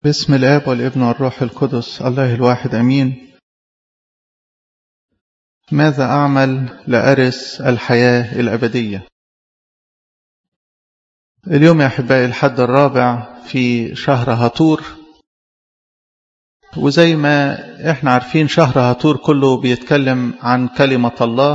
باسم الآب والابن والروح القدس الله الواحد أمين ماذا أعمل لأرث الحياة الأبدية اليوم يا أحبائي الحد الرابع في شهر هطور وزي ما احنا عارفين شهر هطور كله بيتكلم عن كلمة الله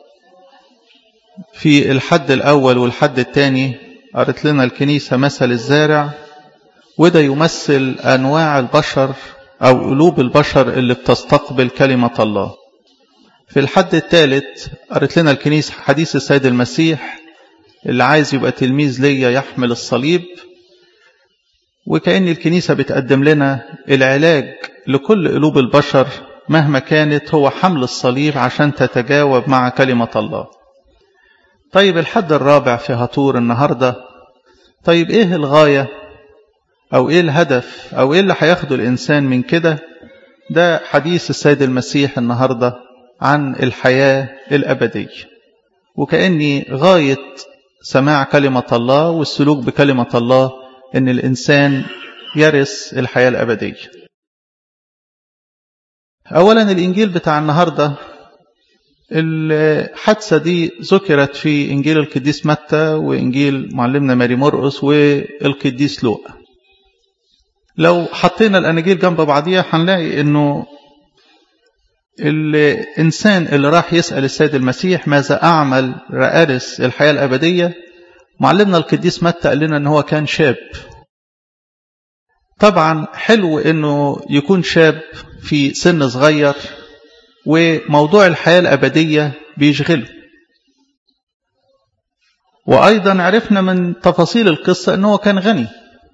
في الحد الأول والحد الثاني قالت لنا الكنيسة مثل الزارع وده يمثل أنواع البشر أو قلوب البشر اللي بتستقبل كلمة الله في الحد الثالث قالت لنا الكنيسة حديث السيد المسيح اللي عايز يبقى تلميذ ليا يحمل الصليب وكأن الكنيسة بتقدم لنا العلاج لكل قلوب البشر مهما كانت هو حمل الصليب عشان تتجاوب مع كلمة الله طيب الحد الرابع في هطور النهاردة طيب ايه الغاية او ايه الهدف او ايه اللي هياخده الانسان من كده ده حديث السيد المسيح النهاردة عن الحياة الأبدية وكأني غاية سماع كلمة الله والسلوك بكلمة الله ان الانسان يرث الحياة الأبدية اولا الانجيل بتاع النهاردة الحادثة دي ذكرت في انجيل القديس متى وانجيل معلمنا ماري مرقس والقديس لوقا لو حطينا الاناجيل جنب بعضيها هنلاقي انه الانسان اللي راح يسأل السيد المسيح ماذا اعمل لأرث الحياة الابدية معلمنا القديس متى قال لنا ان هو كان شاب طبعا حلو انه يكون شاب في سن صغير وموضوع الحياة الأبدية بيشغله وأيضا عرفنا من تفاصيل القصة أنه كان غني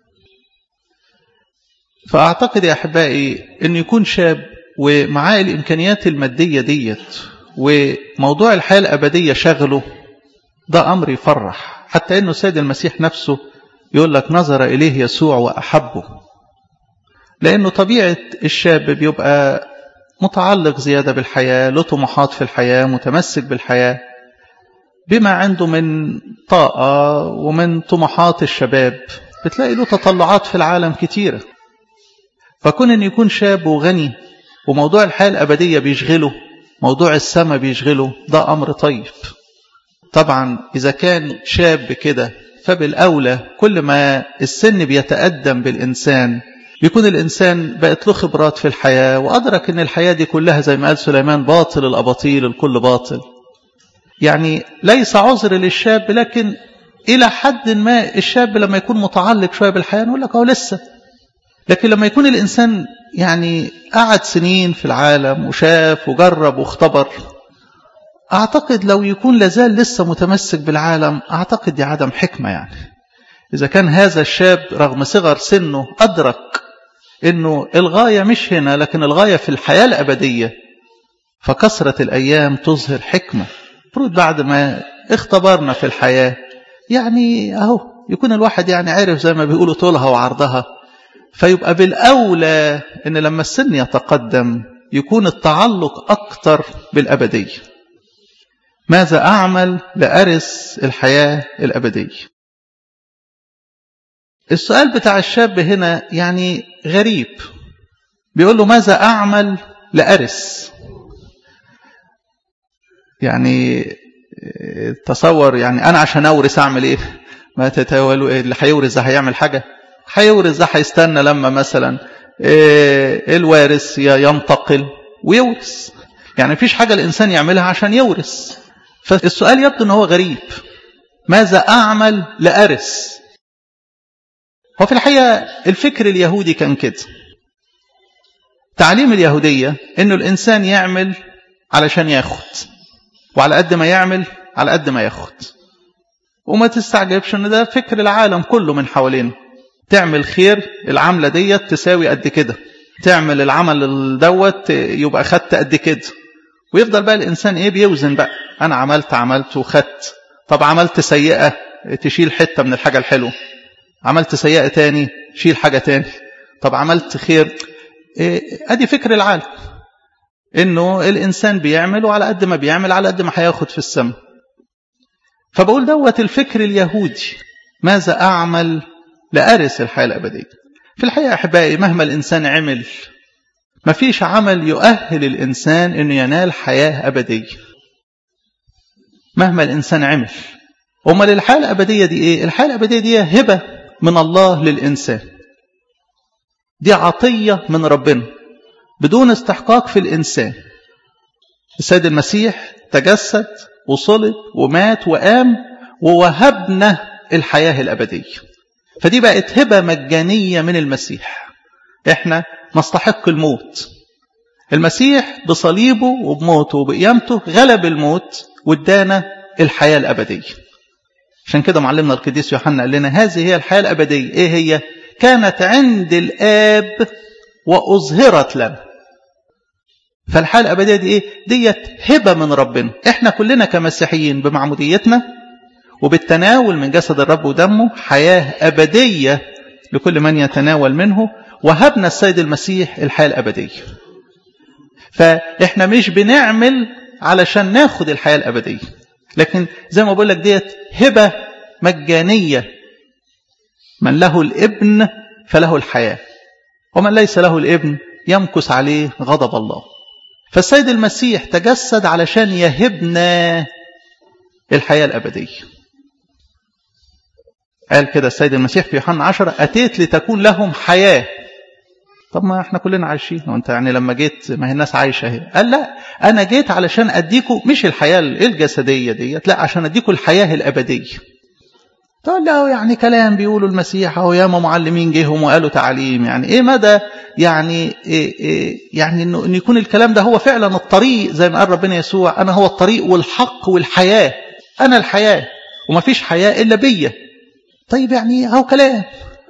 فأعتقد يا أحبائي أن يكون شاب ومعاه الإمكانيات المادية ديت وموضوع الحياة الأبدية شغله ده أمر يفرح حتى أنه سيد المسيح نفسه يقول لك نظر إليه يسوع وأحبه لأنه طبيعة الشاب بيبقى متعلق زيادة بالحياة له طموحات في الحياة متمسك بالحياة بما عنده من طاقة ومن طموحات الشباب بتلاقي له تطلعات في العالم كتيرة فكون أن يكون شاب وغني وموضوع الحياة الأبدية بيشغله موضوع السماء بيشغله ده أمر طيب طبعا إذا كان شاب كده فبالأولى كل ما السن بيتقدم بالإنسان بيكون الإنسان بقت له خبرات في الحياة وأدرك أن الحياة دي كلها زي ما قال سليمان باطل الأباطيل الكل باطل يعني ليس عذر للشاب لكن إلى حد ما الشاب لما يكون متعلق شوية بالحياة نقول لك أهو لسه لكن لما يكون الإنسان يعني قعد سنين في العالم وشاف وجرب واختبر أعتقد لو يكون لازال لسه متمسك بالعالم أعتقد دي عدم حكمة يعني إذا كان هذا الشاب رغم صغر سنه أدرك انه الغاية مش هنا لكن الغاية في الحياة الأبدية فكثرة الأيام تظهر حكمة فرود بعد ما اختبرنا في الحياة يعني أهو يكون الواحد يعني عارف زي ما بيقولوا طولها وعرضها فيبقى بالأولى أن لما السن يتقدم يكون التعلق أكتر بالأبدية ماذا أعمل لأرث الحياة الأبدية السؤال بتاع الشاب هنا يعني غريب بيقول له ماذا أعمل لأرث يعني تصور يعني أنا عشان أورث أعمل إيه ما تتولوا اللي هيورث ده هيعمل حاجة هيورث ده هيستنى لما مثلا الوارث ينتقل ويورث يعني مفيش حاجة الإنسان يعملها عشان يورث فالسؤال يبدو أنه هو غريب ماذا أعمل لأرث هو في الحقيقة الفكر اليهودي كان كده تعليم اليهودية انه الانسان يعمل علشان ياخد وعلى قد ما يعمل على قد ما ياخد وما تستعجبش ان ده فكر العالم كله من حوالينا تعمل خير العملة ديت تساوي قد كده تعمل العمل دوت يبقى خدت قد كده ويفضل بقى الانسان ايه بيوزن بقى انا عملت عملت وخدت طب عملت سيئة تشيل حتة من الحاجة الحلوة عملت سيئة تاني شيل حاجة تاني طب عملت خير إيه ادي فكر العالم انه الانسان بيعمل وعلى قد ما بيعمل على قد ما هياخد في السماء فبقول دوت الفكر اليهودي ماذا اعمل لأرث الحياة الأبدية في الحقيقة أحبائي مهما الإنسان عمل مفيش عمل يؤهل الإنسان أنه ينال حياة أبدية مهما الإنسان عمل أمال الحياة الأبدية دي إيه؟ الحياة الأبدية دي هبة من الله للإنسان دي عطية من ربنا بدون استحقاق في الإنسان السيد المسيح تجسد وصلب ومات وقام ووهبنا الحياة الأبدية فدي بقت هبة مجانية من المسيح احنا نستحق الموت المسيح بصليبه وبموته وبقيامته غلب الموت وادانا الحياة الأبدية عشان كده معلمنا القديس يوحنا قال لنا هذه هي الحياة الأبدية ايه هي كانت عند الآب وأظهرت لنا فالحياة الأبدية دي ايه ديت هبة من ربنا احنا كلنا كمسيحيين بمعموديتنا وبالتناول من جسد الرب ودمه حياة أبدية لكل من يتناول منه وهبنا السيد المسيح الحياة الأبدية فإحنا مش بنعمل علشان ناخد الحياة الأبدية لكن زي ما بقول لك ديت هبة مجانية من له الابن فله الحياة ومن ليس له الابن يمكس عليه غضب الله فالسيد المسيح تجسد علشان يهبنا الحياة الأبدية قال كده السيد المسيح في يوحنا 10 أتيت لتكون لهم حياة طب ما احنا كلنا عايشين وانت يعني لما جيت ما هي الناس عايشة اهي قال لا أنا جيت علشان أديكم مش الحياة الجسدية ديت لا عشان أديكم الحياة الأبدية تقول له يعني كلام بيقولوا المسيح اهو ياما معلمين جيهم وقالوا تعليم يعني ايه مدى يعني إيه إيه يعني انه ان يكون الكلام ده هو فعلا الطريق زي ما قال ربنا يسوع انا هو الطريق والحق والحياه انا الحياه وما فيش حياه الا بيا طيب يعني هو كلام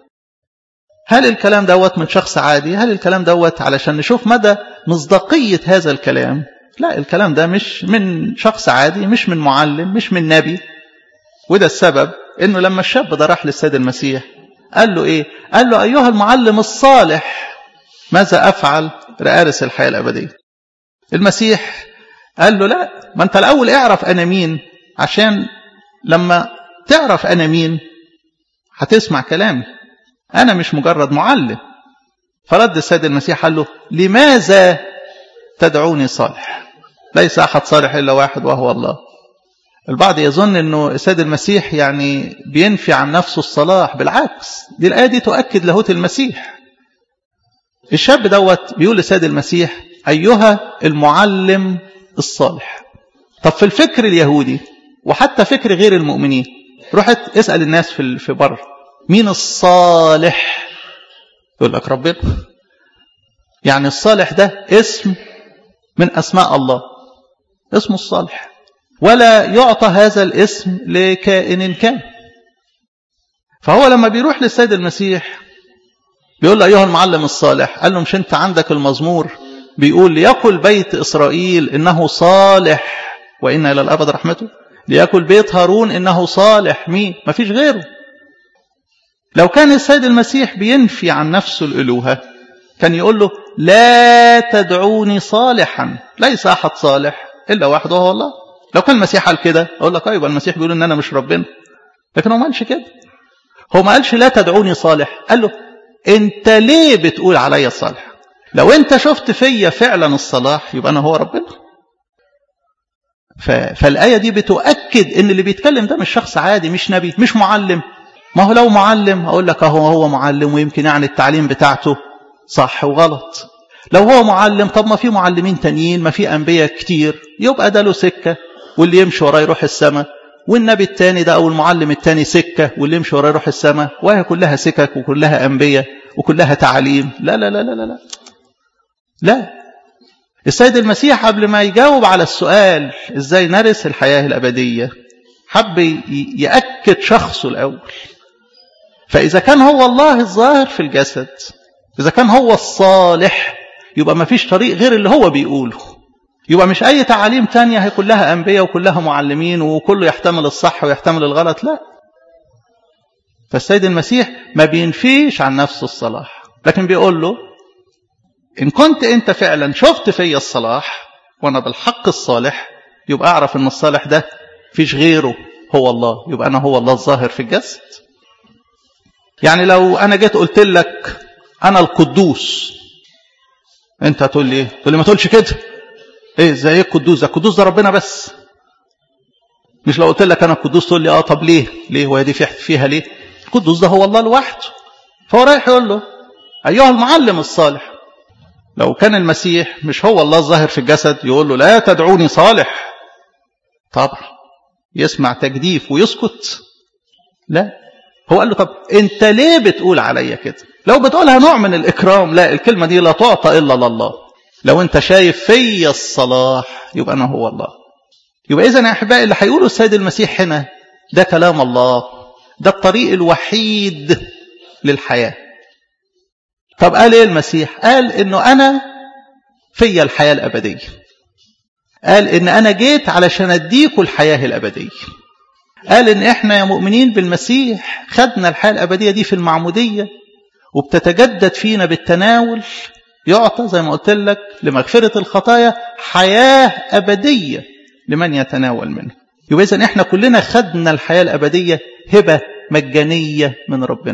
هل الكلام دوت من شخص عادي هل الكلام دوت علشان نشوف مدى مصداقيه هذا الكلام لا الكلام ده مش من شخص عادي مش من معلم مش من نبي وده السبب انه لما الشاب ده راح للسيد المسيح قال له ايه قال له ايها المعلم الصالح ماذا افعل لارث الحياه الابديه المسيح قال له لا ما انت الاول اعرف انا مين عشان لما تعرف انا مين هتسمع كلامي انا مش مجرد معلم فرد السيد المسيح قال له لماذا تدعوني صالح ليس احد صالح الا واحد وهو الله البعض يظن انه السيد المسيح يعني بينفي عن نفسه الصلاح بالعكس دي الايه دي تؤكد لاهوت المسيح الشاب دوت بيقول للسيد المسيح ايها المعلم الصالح طب في الفكر اليهودي وحتى فكر غير المؤمنين رحت اسال الناس في في بره مين الصالح يقول لك ربنا يعني الصالح ده اسم من اسماء الله اسمه الصالح ولا يعطى هذا الاسم لكائن كان فهو لما بيروح للسيد المسيح بيقول له أيها المعلم الصالح قال له مش أنت عندك المزمور بيقول ليقل بيت إسرائيل إنه صالح وإن إلى الأبد رحمته ليقل بيت هارون إنه صالح مين ما فيش غيره لو كان السيد المسيح بينفي عن نفسه الألوهة كان يقول له لا تدعوني صالحا ليس أحد صالح إلا واحد وهو الله لو كان المسيح قال كده اقول لك ايوه المسيح بيقول ان انا مش ربنا لكن هو ما قالش كده هو ما قالش لا تدعوني صالح قال له انت ليه بتقول عليا صالح لو انت شفت فيا فعلا الصلاح يبقى انا هو ربنا ف... فالايه دي بتؤكد ان اللي بيتكلم ده مش شخص عادي مش نبي مش معلم ما هو لو معلم اقول لك اهو هو معلم ويمكن يعني التعليم بتاعته صح وغلط لو هو معلم طب ما في معلمين تانيين ما في انبياء كتير يبقى ده له سكه واللي يمشي وراه يروح السماء والنبي التاني ده او المعلم التاني سكه واللي يمشي وراه يروح السماء وهي كلها سكك وكلها انبياء وكلها تعاليم لا لا لا لا لا لا لا السيد المسيح قبل ما يجاوب على السؤال ازاي نرث الحياه الابديه حب ياكد شخصه الاول فاذا كان هو الله الظاهر في الجسد اذا كان هو الصالح يبقى ما فيش طريق غير اللي هو بيقوله يبقى مش أي تعاليم تانية هي كلها أنبياء وكلها معلمين وكله يحتمل الصح ويحتمل الغلط لا فالسيد المسيح ما بينفيش عن نفسه الصلاح لكن بيقول له إن كنت أنت فعلا شفت في الصلاح وأنا بالحق الصالح يبقى أعرف أن الصالح ده فيش غيره هو الله يبقى أنا هو الله الظاهر في الجسد يعني لو أنا جيت قلت لك انا القدوس انت هتقول لي ايه تقول لي ما تقولش كده ايه زي ايه القدوس ده القدوس ده ربنا بس مش لو قلت لك انا القدوس تقول لي اه طب ليه ليه وهي دي فيها ليه القدوس ده هو الله لوحده فهو رايح يقول له ايها المعلم الصالح لو كان المسيح مش هو الله الظاهر في الجسد يقول له لا تدعوني صالح طبعا يسمع تجديف ويسكت لا هو قال له طب انت ليه بتقول عليا كده لو بتقولها نوع من الاكرام لا الكلمه دي لا تعطى الا لله لو انت شايف فيا الصلاح يبقى انا هو الله يبقى اذا يا احبائي اللي هيقوله السيد المسيح هنا ده كلام الله ده الطريق الوحيد للحياه طب قال ايه المسيح قال انه انا فيا الحياه الابديه قال ان انا جيت علشان اديكم الحياه الابديه قال ان احنا يا مؤمنين بالمسيح خدنا الحياه الابديه دي في المعموديه وبتتجدد فينا بالتناول يعطى زي ما قلت لك لمغفره الخطايا حياه ابديه لمن يتناول منه يبقى اذا احنا كلنا خدنا الحياه الابديه هبه مجانيه من ربنا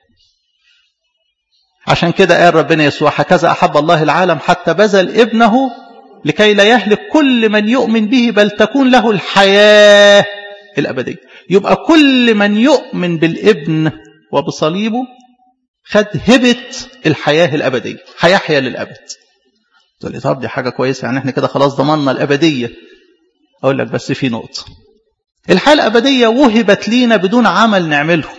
عشان كده قال ربنا يسوع هكذا احب الله العالم حتى بذل ابنه لكي لا يهلك كل من يؤمن به بل تكون له الحياه الابديه يبقى كل من يؤمن بالابن وبصليبه خد هبه الحياه الابديه هيحيا للابد تقول لي طب دي حاجه كويسه يعني احنا كده خلاص ضمننا الابديه اقول لك بس في نقطه الحياه الابديه وهبت لينا بدون عمل نعمله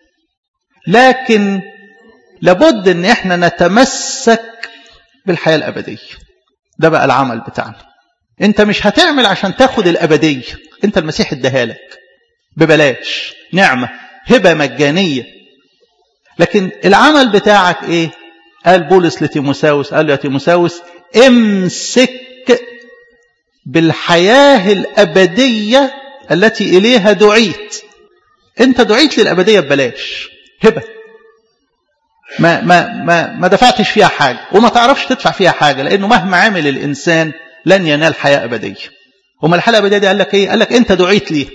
لكن لابد ان احنا نتمسك بالحياه الابديه ده بقى العمل بتاعنا انت مش هتعمل عشان تاخد الابديه انت المسيح اداها لك ببلاش نعمه هبه مجانيه لكن العمل بتاعك ايه قال بولس لتيموساوس قال له يا تيموساوس امسك بالحياه الابديه التي اليها دعيت انت دعيت للابديه ببلاش هبه ما ما ما ما دفعتش فيها حاجه وما تعرفش تدفع فيها حاجه لانه مهما عمل الانسان لن ينال حياه ابديه وما الحياه الابديه دي قال لك ايه قال لك انت دعيت ليه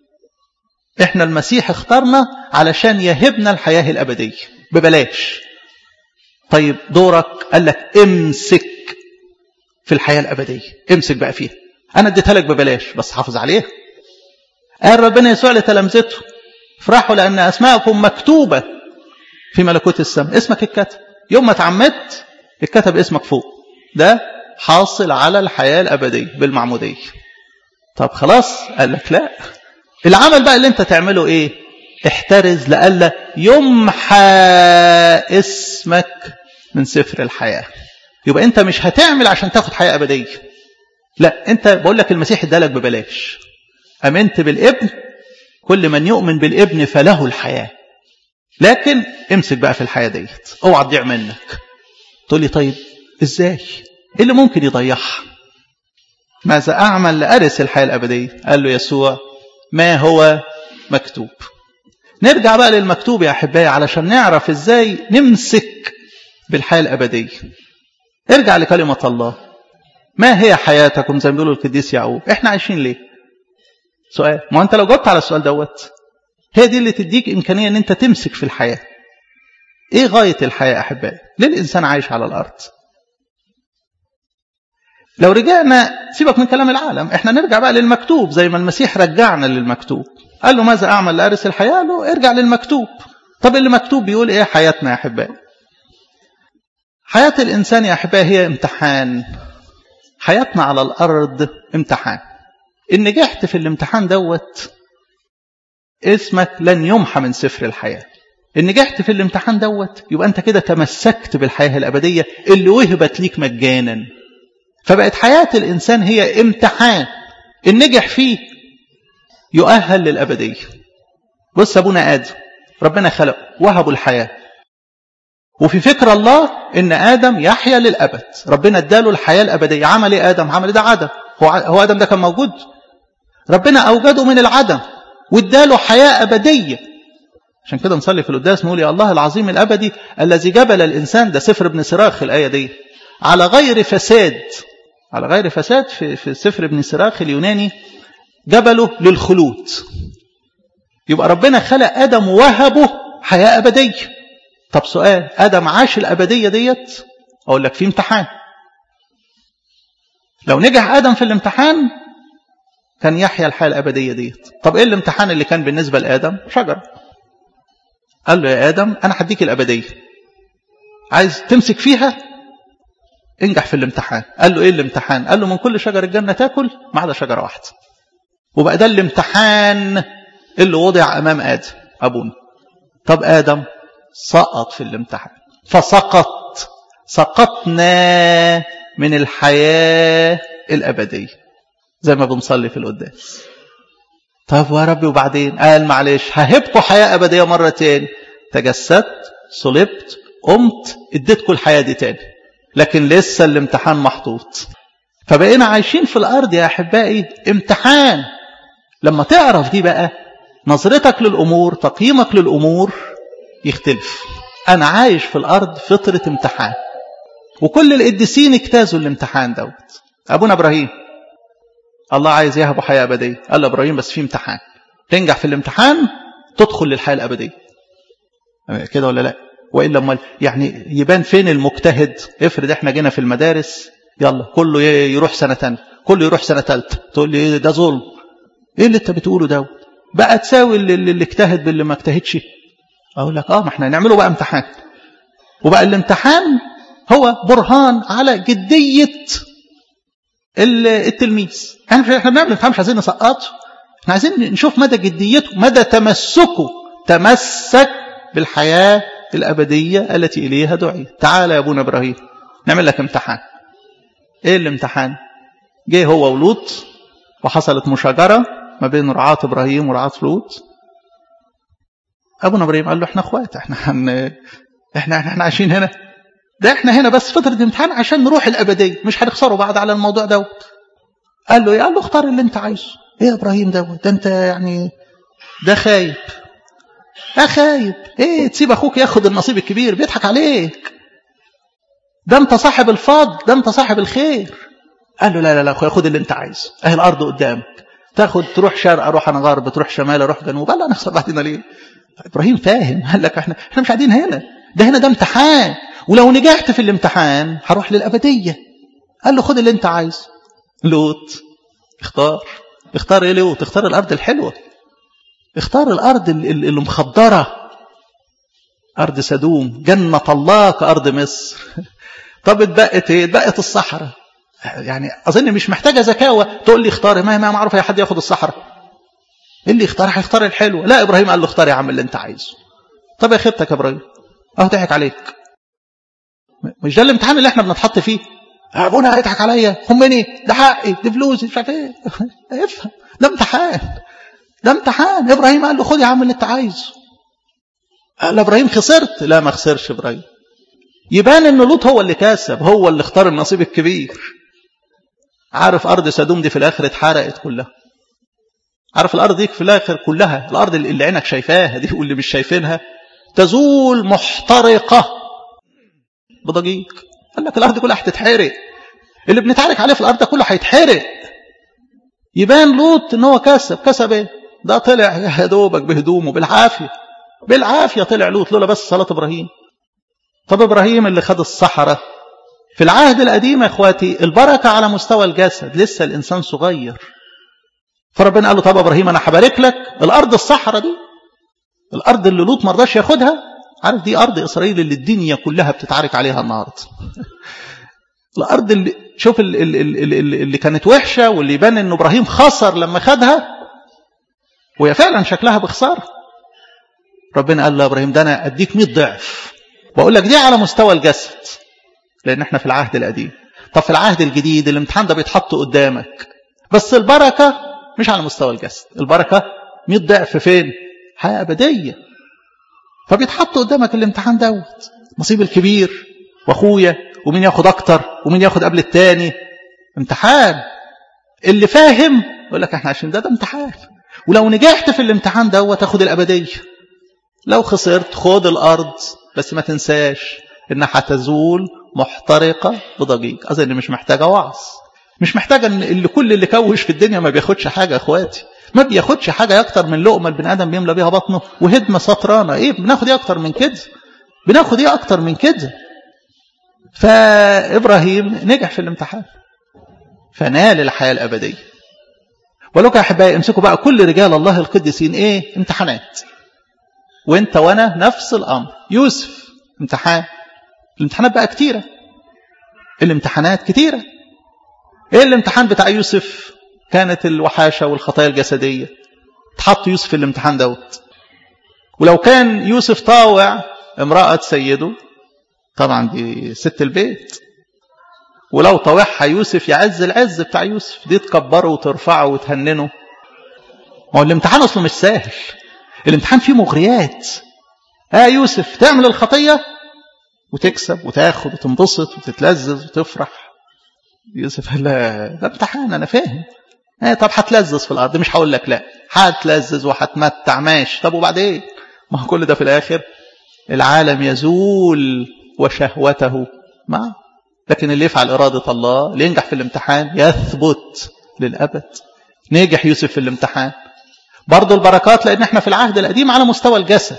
احنا المسيح اختارنا علشان يهبنا الحياه الابديه ببلاش طيب دورك قال لك امسك في الحياه الابديه امسك بقى فيها انا اديتها لك ببلاش بس حافظ عليها قال ربنا يسوع لتلامذته افرحوا لان اسماءكم مكتوبه في ملكوت السماء اسمك اتكتب يوم ما اتعمدت اتكتب اسمك فوق ده حاصل على الحياة الأبدية بالمعمودية طب خلاص قال لك لا العمل بقى اللي انت تعمله ايه احترز لألا يمحى اسمك من سفر الحياة يبقى انت مش هتعمل عشان تاخد حياة أبدية لا انت بقول لك المسيح ادالك ببلاش امنت بالابن كل من يؤمن بالابن فله الحياه لكن امسك بقى في الحياة ديت اوعى تضيع منك تقول لي طيب ازاي ايه اللي ممكن يضيعها ماذا اعمل لارث الحياة الابدية قال له يسوع ما هو مكتوب نرجع بقى للمكتوب يا احبائي علشان نعرف ازاي نمسك بالحياة الابدية ارجع لكلمة الله ما هي حياتكم زي ما بيقولوا القديس يعقوب احنا عايشين ليه سؤال ما انت لو جاوبت على السؤال دوت هي دي اللي تديك إمكانية أن أنت تمسك في الحياة إيه غاية الحياة أحبائي ليه الإنسان عايش على الأرض لو رجعنا سيبك من كلام العالم احنا نرجع بقى للمكتوب زي ما المسيح رجعنا للمكتوب قال له ماذا أعمل لأرث الحياة قال له ارجع للمكتوب طب اللي مكتوب بيقول ايه حياتنا يا أحبائي حياة الإنسان يا أحبائي هي امتحان حياتنا على الأرض امتحان إن نجحت في الامتحان دوت اسمك لن يمحى من سفر الحياة إن نجحت في الامتحان دوت يبقى أنت كده تمسكت بالحياة الأبدية اللي وهبت ليك مجانا فبقت حياة الإنسان هي امتحان إن نجح فيه يؤهل للأبدية بص أبونا آدم ربنا خلق وهبوا الحياة وفي فكر الله إن آدم يحيا للأبد ربنا اداله الحياة الأبدية عمل إيه آدم عمل ده عدم هو آدم ده كان موجود ربنا أوجده من العدم واداله حياة أبدية عشان كده نصلي في القداس نقول يا الله العظيم الأبدي الذي جبل الإنسان ده سفر ابن سراخ الآية دي على غير فساد على غير فساد في, في سفر ابن سراخ اليوناني جبله للخلود يبقى ربنا خلق آدم ووهبه حياة أبدية طب سؤال ادم عاش الابديه ديت اقول لك في امتحان لو نجح ادم في الامتحان كان يحيا الحياه الابديه ديت طب ايه الامتحان اللي كان بالنسبه لادم شجره قال له يا ادم انا هديك الابديه عايز تمسك فيها انجح في الامتحان قال له ايه الامتحان قال له من كل شجر الجنه تاكل ما عدا شجره واحده وبقى ده الامتحان اللي وضع امام ادم ابونا طب ادم سقط في الامتحان فسقط سقطنا من الحياه الابديه زي ما بنصلي في القداس طب يا ربي وبعدين قال معلش ههبكم حياه ابديه مره تاني تجسدت صلبت قمت اديتكم الحياه دي تاني لكن لسه الامتحان محطوط فبقينا عايشين في الارض يا احبائي امتحان لما تعرف دي بقى نظرتك للامور تقييمك للامور يختلف انا عايش في الارض فطره امتحان وكل القديسين اجتازوا الامتحان دوت ابونا ابراهيم الله عايز يهبه حياه ابديه قال له ابراهيم بس في امتحان تنجح في الامتحان تدخل للحياه الابديه كده ولا لا والا امال يعني يبان فين المجتهد افرض احنا جينا في المدارس يلا كله يروح سنه ثانيه كله يروح سنه ثالثه تقول لي ده ظلم ايه اللي انت بتقوله ده بقى تساوي اللي, اللي اجتهد باللي ما اجتهدش اقول لك اه ما احنا هنعمله بقى امتحان وبقى الامتحان هو برهان على جديه التلميذ احنا احنا بنعمل امتحان مش عايزين نسقطه احنا عايزين نشوف مدى جديته مدى تمسكه تمسك بالحياه الابديه التي اليها دعي تعال يا ابونا ابراهيم نعمل لك امتحان ايه الامتحان جه هو ولوط وحصلت مشاجره ما بين رعاة ابراهيم ورعاة لوط ابونا ابراهيم قال له احنا اخوات احنا هن... احنا احنا عايشين هنا ده احنا هنا بس فتره امتحان عشان نروح الابديه مش هنخسروا بعض على الموضوع دوت قال له ايه قال له اختار اللي انت عايزه ايه يا ابراهيم دوت ده انت يعني ده خايب يا خايب ايه تسيب اخوك ياخد النصيب الكبير بيضحك عليك ده انت صاحب الفضل ده انت صاحب الخير قال له لا لا لا اخويا خد اللي انت عايزه اهي الارض قدامك تاخد تروح شرق اروح انا غرب تروح شمال اروح جنوب قال لا نخسر بعدين ليه ابراهيم فاهم قال لك احنا احنا مش قاعدين هنا ده هنا ده امتحان ولو نجحت في الامتحان هروح للابديه قال له خد اللي انت عايزه لوط اختار اختار ايه لوط اختار الارض الحلوه اختار الارض اللي مخضره ارض سدوم جنه الله كارض مصر طب اتبقت ايه اتبقت الصحراء يعني اظن مش محتاجه زكاوه تقول لي اختار ما ما معروف اي حد ياخد الصحراء اللي يختار هيختار الحلو لا ابراهيم قال له اختار يا عم اللي انت عايزه طب يا خيبتك يا ابراهيم اهو ضحك عليك مش ده الامتحان اللي احنا بنتحط فيه ابونا هيضحك عليا خمني ده حقي دي فلوسي مش عارف ايه افهم ده امتحان ده امتحان ابراهيم قال له خد يا عم اللي انت عايزه قال ابراهيم خسرت لا ما خسرش ابراهيم يبان ان لوط هو اللي كسب هو اللي اختار النصيب الكبير عارف ارض سدوم دي في الاخر اتحرقت كلها عارف الارض دي في الاخر كلها الارض اللي عينك شايفاها دي واللي مش شايفينها تزول محترقه بضجيج قال لك الارض كلها هتتحرق اللي بنتعارك عليه في الارض ده كله هيتحرق يبان لوط ان هو كسب كسب ايه ده طلع يا دوبك بهدومه بالعافيه بالعافيه طلع لوط لولا بس صلاه ابراهيم طب ابراهيم اللي خد الصحراء في العهد القديم يا اخواتي البركه على مستوى الجسد لسه الانسان صغير فربنا قال له طب ابراهيم انا هبارك لك الارض الصحراء دي الارض اللي لوط ما رضاش ياخدها عارف دي ارض اسرائيل اللي الدنيا كلها بتتعارك عليها النهارده الارض اللي شوف اللي, اللي, اللي كانت وحشه واللي يبان ان ابراهيم خسر لما خدها وهي فعلا شكلها بخساره ربنا قال له ابراهيم ده انا اديك 100 ضعف بقول لك دي على مستوى الجسد لان احنا في العهد القديم طب في العهد الجديد الامتحان ده بيتحط قدامك بس البركه مش على مستوى الجسد البركه 100 ضعف فين حياه ابديه فبيتحط قدامك الامتحان دوت نصيب الكبير واخويا ومين ياخد اكتر ومين ياخد قبل التاني امتحان اللي فاهم يقول لك احنا عشان ده ده امتحان ولو نجحت في الامتحان دوت تاخد الابديه لو خسرت خد الارض بس ما تنساش انها هتزول محترقه بضجيج اظن مش محتاجه وعظ مش محتاجه ان اللي كل اللي كوش في الدنيا ما بياخدش حاجه يا اخواتي ما بياخدش حاجه اكتر من لقمه البني ادم بيملى بيها بطنه وهدمه سطرانه ايه بناخد ايه اكتر من كده بناخد ايه اكتر من كده فابراهيم نجح في الامتحان فنال الحياه الابديه ولك يا احبائي امسكوا بقى كل رجال الله القديسين ايه امتحانات وانت وانا نفس الامر يوسف امتحان الامتحانات بقى كتيره الامتحانات كتيره ايه الامتحان بتاع يوسف كانت الوحاشه والخطايا الجسديه تحط يوسف في الامتحان دوت ولو كان يوسف طاوع امرأة سيده طبعا دي ست البيت ولو طاوعها يوسف يعز العز بتاع يوسف دي تكبره وترفعه وتهننه ما هو الامتحان اصله مش سهل الامتحان فيه مغريات اه يوسف تعمل الخطية وتكسب وتاخد وتنبسط وتتلذذ وتفرح يوسف لا ده امتحان انا فاهم اه طب هتلذذ في الارض مش هقول لك لا هتلذذ وهتمتع ماشي طب وبعدين ما هو كل ده في الاخر العالم يزول وشهوته معه لكن اللي يفعل إرادة الله اللي ينجح في الامتحان يثبت للأبد نجح يوسف في الامتحان برضه البركات لأن احنا في العهد القديم على مستوى الجسد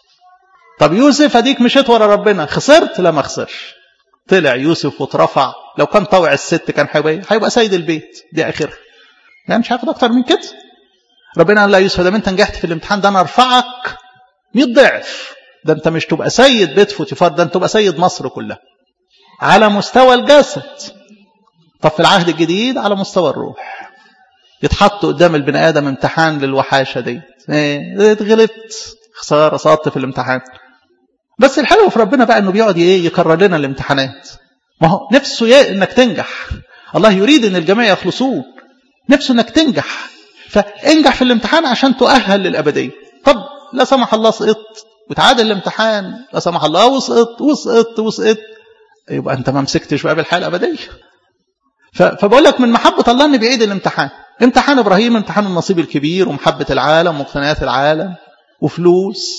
طب يوسف اديك مشيت ورا ربنا خسرت لا ما خسرش طلع يوسف واترفع لو كان طوع الست كان هيبقى هيبقى سيد البيت دي اخرها يعني مش هاخد اكتر من كده ربنا قال لا يوسف ده انت نجحت في الامتحان ده انا ارفعك 100 ضعف ده انت مش تبقى سيد بيت فوتيفار ده انت تبقى سيد مصر كلها على مستوى الجسد طب في العهد الجديد على مستوى الروح يتحط قدام البني ادم امتحان للوحاشه دي ايه اتغلبت خساره سقطت في الامتحان بس الحلو في ربنا بقى انه بيقعد ايه يكرر لنا الامتحانات ما هو نفسه ايه انك تنجح الله يريد ان الجميع يخلصون نفسه انك تنجح فانجح في الامتحان عشان تؤهل للابديه طب لا سمح الله سقطت وتعادل الامتحان لا سمح الله وسقطت وسقطت وسقطت يبقى انت ما مسكتش بقى بالحياه الابديه فبقول لك من محبه الله ان بيعيد الامتحان امتحان ابراهيم امتحان النصيب الكبير ومحبه العالم ومقتنيات العالم وفلوس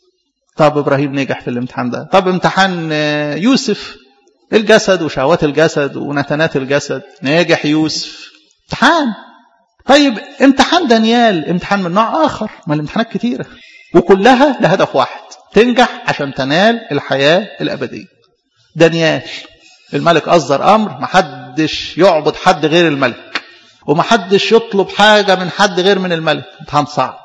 طب ابراهيم نجح في الامتحان ده طب امتحان يوسف الجسد وشهوات الجسد ونتنات الجسد ناجح يوسف امتحان طيب امتحان دانيال امتحان من نوع اخر ما الامتحانات كتيره وكلها لهدف واحد تنجح عشان تنال الحياه الابديه دانيال الملك اصدر امر محدش يعبد حد غير الملك ومحدش يطلب حاجه من حد غير من الملك امتحان صعب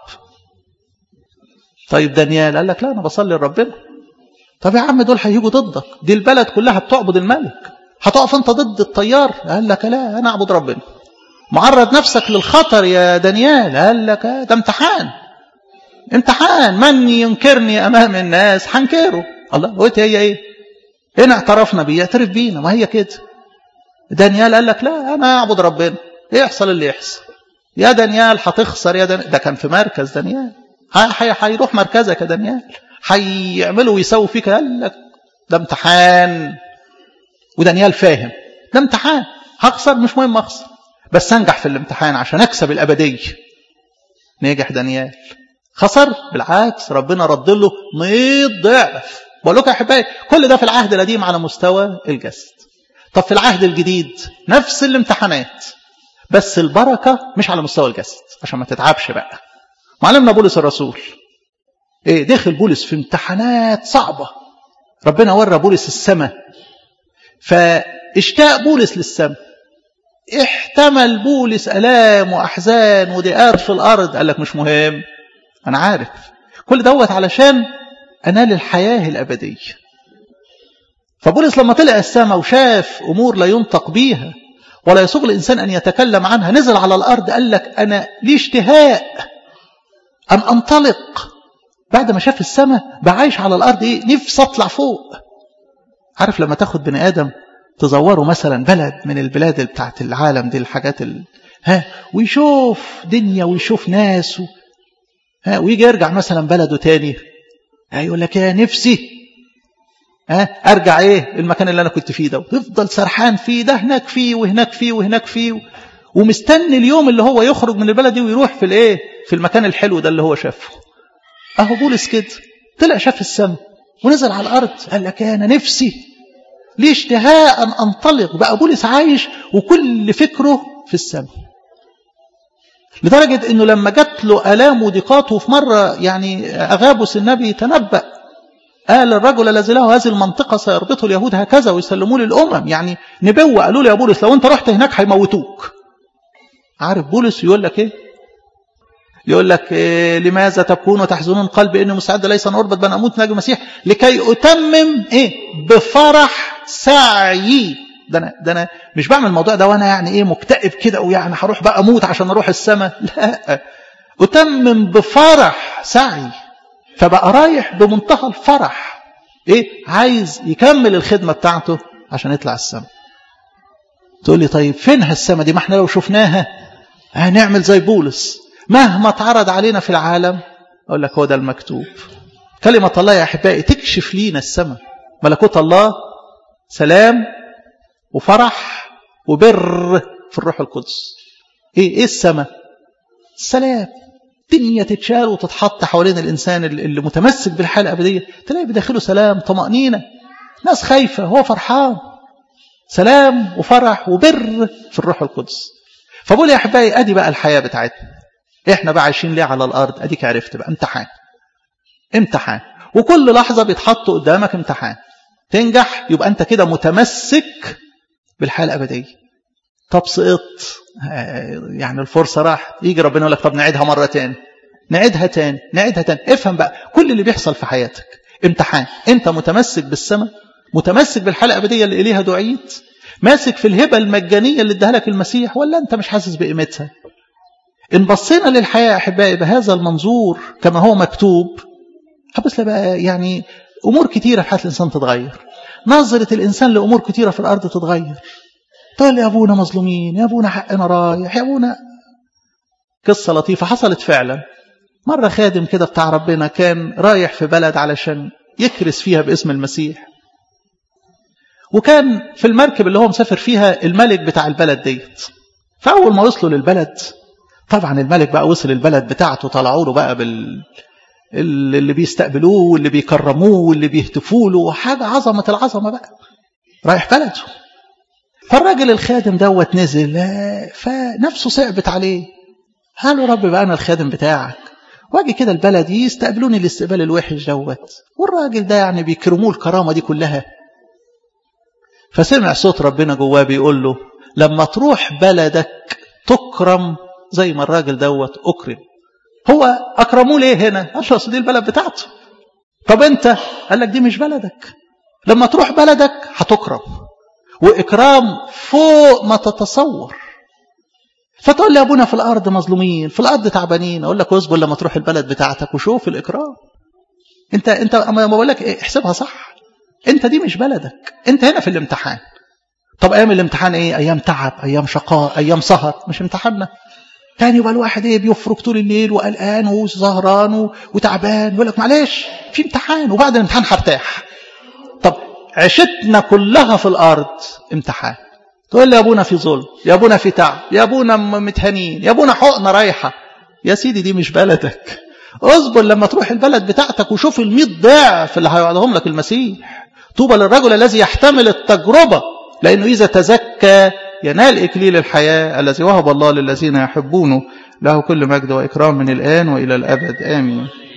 طيب دانيال قال لك لا انا بصلي لربنا طب يا عم دول هيجوا ضدك دي البلد كلها بتعبد الملك هتقف انت ضد الطيار قال لك لا انا اعبد ربنا معرض نفسك للخطر يا دانيال قال لك ده امتحان امتحان من ينكرني امام الناس هنكره الله قلت هي ايه هنا اعترفنا بيه اعترف بينا ما هي كده دانيال قال لك لا انا اعبد ربنا يحصل اللي يحصل يا دانيال هتخسر يا دانيال ده كان في مركز دانيال هيروح مركزك يا دانيال هيعملوا ويسووا فيك قال لك ده امتحان ودانيال فاهم ده امتحان هخسر مش مهم اخسر بس انجح في الامتحان عشان اكسب الابديه نجح دانيال خسر بالعكس ربنا رد له 100 ضعف بقول لكم يا احبائي كل ده في العهد القديم على مستوى الجسد طب في العهد الجديد نفس الامتحانات بس البركه مش على مستوى الجسد عشان ما تتعبش بقى معلمنا بولس الرسول ايه دخل بولس في امتحانات صعبه ربنا ورى بولس السماء فاشتاق بولس للسماء احتمل بولس الام واحزان وضيقات في الارض قال لك مش مهم انا عارف كل دوت علشان انال الحياه الابديه فبولس لما طلع السماء وشاف امور لا ينطق بيها ولا يسوغ الانسان ان يتكلم عنها نزل على الارض قال لك انا لي اشتهاء ان انطلق بعد ما شاف السماء بعايش على الارض ايه نفسي اطلع فوق عارف لما تاخد بني ادم تزوره مثلا بلد من البلاد بتاعت العالم دي الحاجات ال... ها ويشوف دنيا ويشوف ناس و... ها ويجي يرجع مثلا بلده تاني ها يقول لك يا نفسي ها ارجع ايه المكان اللي انا كنت فيه ده وتفضل سرحان فيه ده هناك فيه وهناك فيه وهناك فيه ومستني اليوم اللي هو يخرج من البلد دي ويروح في الايه في المكان الحلو ده اللي هو شافه اهو بولس كده طلع شاف السماء ونزل على الارض قال لك انا نفسي ليه اشتهاء ان انطلق بقى بولس عايش وكل فكره في السماء لدرجة انه لما جات له الام وضيقات وفي مرة يعني اغابس النبي تنبأ قال الرجل الذي له هذه المنطقة سيربطه اليهود هكذا ويسلموه للأمم يعني نبوة قالوا له يا بولس لو أنت رحت هناك هيموتوك عارف بولس يقول لك إيه يقول لك إيه لماذا تكونوا تحزنون قلبي إني مستعد ليس أن أربط بين أموت ناجي المسيح لكي أتمم إيه بفرح سعي ده أنا, ده أنا مش بعمل الموضوع ده وأنا يعني إيه مكتئب كده ويعني هروح بقى أموت عشان أروح السماء لا أتمم بفرح سعي فبقى رايح بمنتهى الفرح ايه عايز يكمل الخدمة بتاعته عشان يطلع السماء تقول لي طيب فينها السماء دي ما احنا لو شفناها هنعمل زي بولس مهما اتعرض علينا في العالم اقول لك هو ده المكتوب كلمة الله يا احبائي تكشف لينا السماء ملكوت الله سلام وفرح وبر في الروح القدس ايه ايه السماء السلام الدنيا تتشال وتتحط حوالين الإنسان اللي متمسك بالحياة الأبدية تلاقي بداخله سلام طمأنينة ناس خايفة هو فرحان سلام وفرح وبر في الروح القدس فبقول يا أحبائي أدي بقى الحياة بتاعتنا إحنا بقى عايشين ليه على الأرض أديك عرفت بقى امتحان امتحان وكل لحظة بيتحط قدامك امتحان تنجح يبقى أنت كده متمسك بالحياة الأبدية طب سقطت يعني الفرصة راحت يجي ربنا يقول لك طب نعيدها مرة تاني نعيدها تاني نعيدها تاني افهم بقى كل اللي بيحصل في حياتك امتحان انت متمسك بالسماء متمسك بالحلقة الأبدية اللي إليها دعيت ماسك في الهبة المجانية اللي اداها لك المسيح ولا انت مش حاسس بقيمتها ان بصينا للحياة أحبائي بهذا المنظور كما هو مكتوب حبس بقى يعني أمور كتيرة في حياة الإنسان تتغير نظرة الإنسان لأمور كتيرة في الأرض تتغير تقول يا أبونا مظلومين يا أبونا حقنا رايح يا أبونا قصة لطيفة حصلت فعلا مرة خادم كده بتاع ربنا كان رايح في بلد علشان يكرس فيها باسم المسيح وكان في المركب اللي هو مسافر فيها الملك بتاع البلد ديت فأول ما وصلوا للبلد طبعا الملك بقى وصل البلد بتاعته طلعوا له بقى بال اللي بيستقبلوه واللي بيكرموه واللي بيهتفوا له حاجة عظمة العظمة بقى رايح بلده فالراجل الخادم دوت نزل فنفسه صعبت عليه قال له رب بقى أنا الخادم بتاعك واجي كده البلد يستقبلوني الاستقبال الوحش دوت والراجل ده يعني بيكرموه الكرامة دي كلها فسمع صوت ربنا جواه بيقول له لما تروح بلدك تكرم زي ما الراجل دوت أكرم هو أكرموه ليه هنا قال له دي البلد بتاعته طب أنت قال لك دي مش بلدك لما تروح بلدك هتكرم وإكرام فوق ما تتصور فتقول لي أبونا في الأرض مظلومين في الأرض تعبانين أقول لك اصبر لما تروح البلد بتاعتك وشوف الإكرام أنت أنت أما بقول لك إيه احسبها صح أنت دي مش بلدك أنت هنا في الامتحان طب أيام الامتحان إيه أيام تعب أيام شقاء أيام سهر مش امتحاننا تاني يبقى الواحد ايه بيفرك طول الليل وقلقان وسهران وتعبان يقول لك معلش في امتحان وبعد الامتحان هرتاح طب عشتنا كلها في الارض امتحان تقول لي يا ابونا في ظلم يا ابونا في تعب يا ابونا متهانين يا ابونا حقنه رايحه يا سيدي دي مش بلدك اصبر لما تروح البلد بتاعتك وشوف ال ضعف اللي هيوعدهم لك المسيح طوبى للرجل الذي يحتمل التجربه لانه اذا تزكى ينال إكليل الحياة الذي وهب الله للذين يحبونه له كل مجد وإكرام من الآن وإلى الأبد آمين